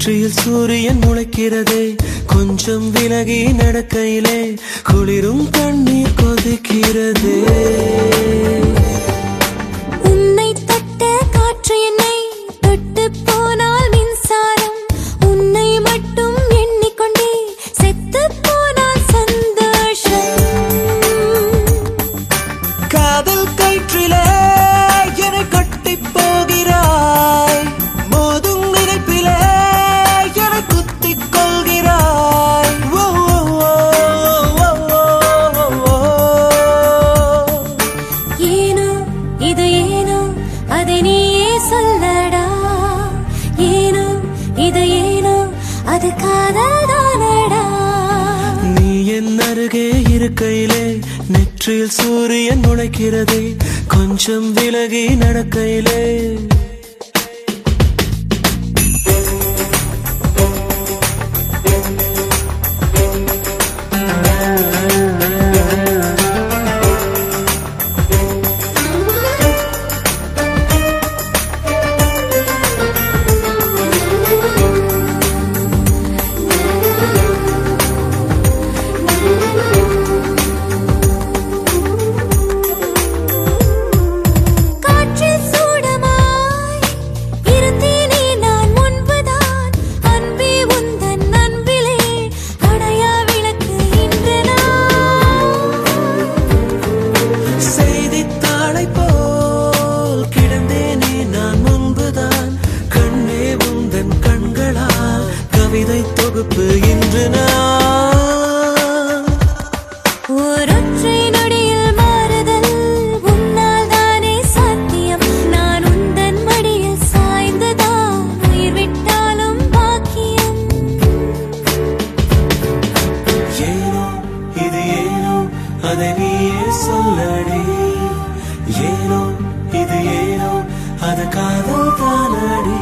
நெற்றியில் சூரியன் முளைக்கிறதே கொஞ்சம் விலகி நடக்கையிலே குளிரும் கண்ணீர் கொதிக்கிறதே உன்னை தொட்ட காற்று என்னை தொட்டு போனால் மின்சாரம் உன்னை மட்டும் எண்ணிக்கொண்டே செத்து போனால் சந்தோஷம் காதல் கயிற்றிலே என்னை கட்டி போகிறாய் மோதும் நினைப்பிலே என்னை குத்திக் கொள்கிறாய் ஓ, ஓ, ஓ, ஓ, ஓ, ஓ. ஏனோ இது ஏனோ அதை நீயே சொல்லடா ஏனோ இது ஏனோ அது காதல்தானடா நீ என் அருகே இருக்கையிலே நெற்றியில் சூரியன் முளைக்கிறதே கொஞ்சம் விலகி நடக்கையிலே காற்றில் சூடமாய் இருந்தேனே நான் முன்புதான் அன்பே உந்தன் அன்பிலே அணையா விளக்கு இன்று நான் செய்தித்தாளை போல் கிடந்தேனே நான் முன்புதான் கண்ணே உந்தன் கண்களால் கவிதை தொகுப்பு இன்று நான் ஓரொற்றை நொடியில் மாறுதல் உன்னால் தானே சாத்தியம் நான் உந்தன் மடியில் சாய்ந்துதான் உயிர் விட்டாலும் பாக்கியம் ஏனோ இது ஏனோ அதை நீயே சொல்லடி ஏனோ இது ஏனோ அது காதல் தானடி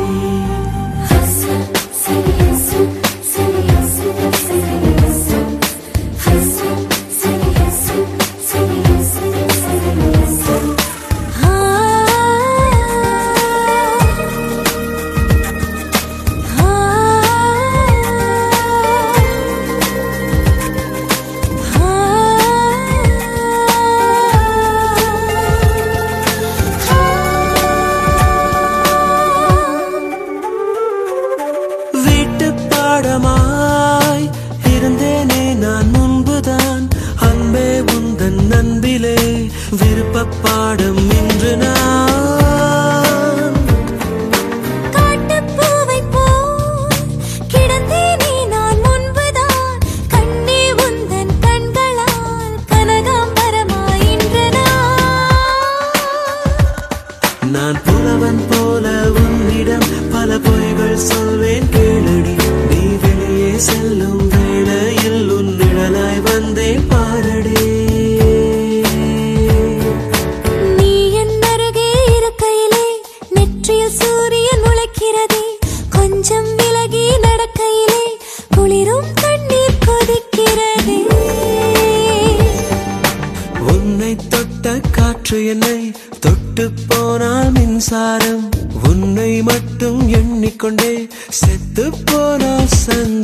வீட்டு பாடமாய் இருந்தேனே நான் முன்புதான் அன்பே உந்தன் அன்பிலே விருப்ப பாடம் இன்று நான் காட்டுப்பூவைப் போல் கிடந்தேனே நான் முன்புதான் கண்ணே உந்தன் கண்களால் கனகாம்பரமாய் இன்று நான் நான் புலவன் போல உன்னிடம் பல பொய்கள் சொல்வேன் கேளடி நீ வெளியே செல்லும் வேளையில் உன் நிழலாய் வந்தே பாரடி நீ என் அருகே இருக்கையிலே நெற்றியில் சூரியன் முளைக்கிறதே கொஞ்சம் விலகி நடக்கையிலே குளிரும் கண்ணீர் கொதிக்கிறதே உன்னை தொட்ட காற்று என்னை தொட்டு போனால் மின்சாரம் உன்னை மட்டும் எண்ணிக்கொண்டே செத்து போனால் சந்தோஷம்